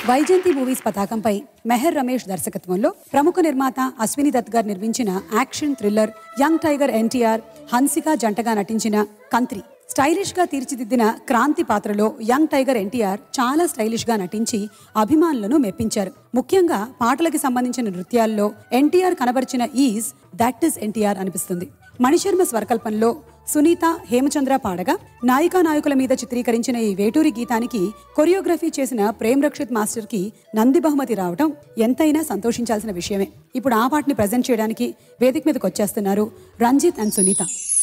Vyjayanthi movies పతాకంపై మెహర్ రమేష్ దర్శకత్వంలో ప్రముఖ నిర్మాత అశ్విని దత్ గారు నిర్మించిన action thriller young tiger NTR Hansika జంటగా నటించిన కంత్రి స్టైలిష్ గా తీర్చిదిద్దిన క్రాంతి పాత్రలో యంగ్ టైగర్ ఎన్టీఆర్ చాలా స్టైలిష్ గా నటించి అభిమానులను మెప్పించారు ముఖ్యంగా పాటలకి సంబంధించిన నృత్యాల్లో ఎన్టీఆర్ కనబరిచిన ఈజ్ దట్ ఇస్ ఎన్టీఆర్ అనిపిస్తుంది మణిశర్మ స్వరకల్పంలో సునీత హేమచంద్ర పాడగా నాయికా నాయకుల మీద చిత్రీకరించిన ఈ వేటూరి గీతానికి కొరియోగ్రఫీ చేసిన ప్రేమ్ రక్షిత్ మాస్టర్ కి నంది బహుమతి రావడం ఎంతైనా సంతోషించాల్సిన విషయమే ఇప్పుడు ఆ పాటని ప్రజెంట్ చేయడానికి వేదిక మీదకి వచ్చేస్తున్నారు రంజిత్ అండ్ సునీత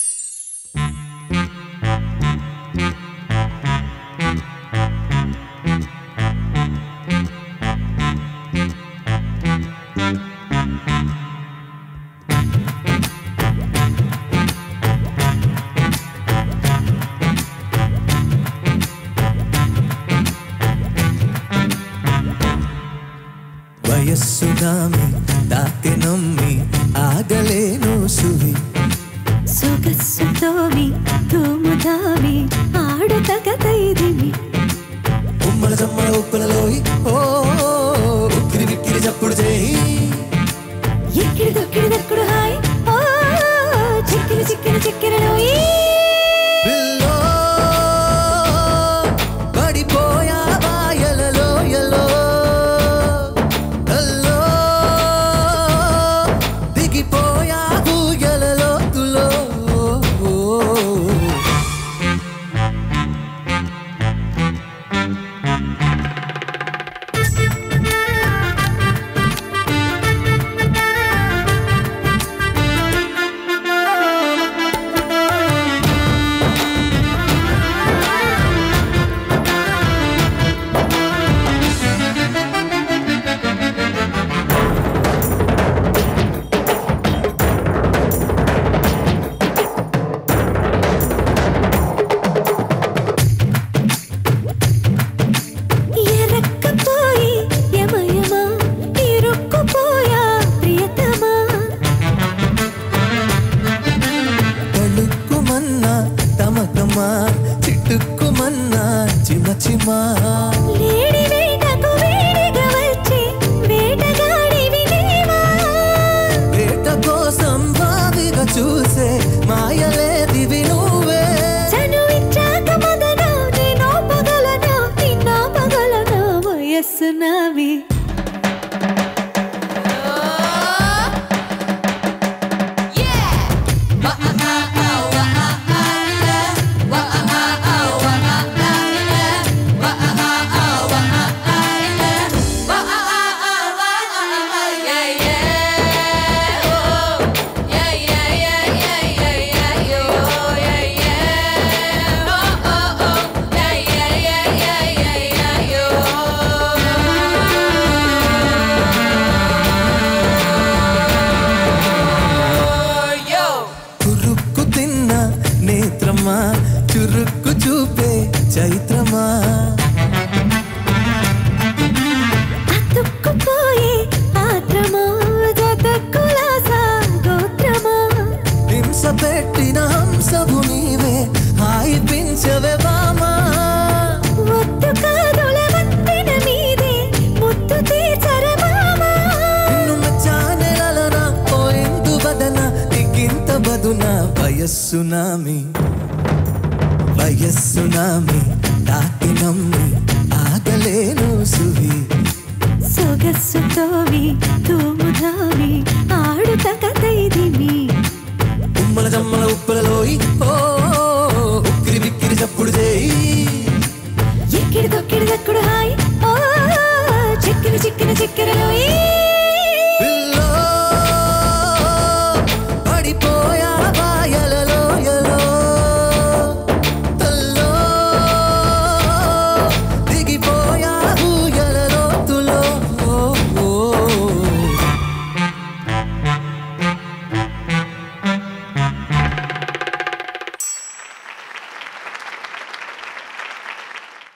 వయస్సు నామి తాకె నమ్మి ఆగలేను సువి సొగస్సుతోవి తూముదావి ఆడుతగదైదివి ఉమ్మల జమ్మల ఉప్పులలోయి ఓ ఉక్కిరి విక్కిరి చప్పుడు చేయి ఎక్కిడి దొక్కిడి దక్కుడు హాయ్ ఓ చిక్కిరి చిక్కిరి చిక్కిరలో ఈ పిల్లో పడిపోయా బాయలలో ఎలో అల్లో దిగిపోయా ఊయలలో తులో ఎరక్కపోయి యమయమా ఇరుక్కుపోయా ప్రియతమా తళుక్కుమన్నా తమకమా చిట్టుక్కుమన్నా చిమ చిమా లేడి వేటకు వేడిగా వచ్చి వేటగాడివి నీవా వేట కోసం బావిగా చూసే మాయలేదివి నువ్వే చనువిచ్చాక మొదలు నేను పగలను నిన్న పగలను వయస్సు నావి కురుక్కు తిన్న నేత్రమా చురుక్కు చూపే చైత్రమా అతుక్కుపోయే ఆత్రమా జతక్కులాస గోత్రమా హింస పెట్టిన హంసవు నీవే హాయి పించవే బామా ఒత్తు కాదుల వంతెన మీదే ముత్తు తీర్చరమామా నిన్ను మచ్చానెలన పోయిందు బదన నీకింత బదున వయస్సు నామి వయస్సు నామి తాకి నమ్మి ఆగలేను సువి సొగస్సుతోవి తూముదావి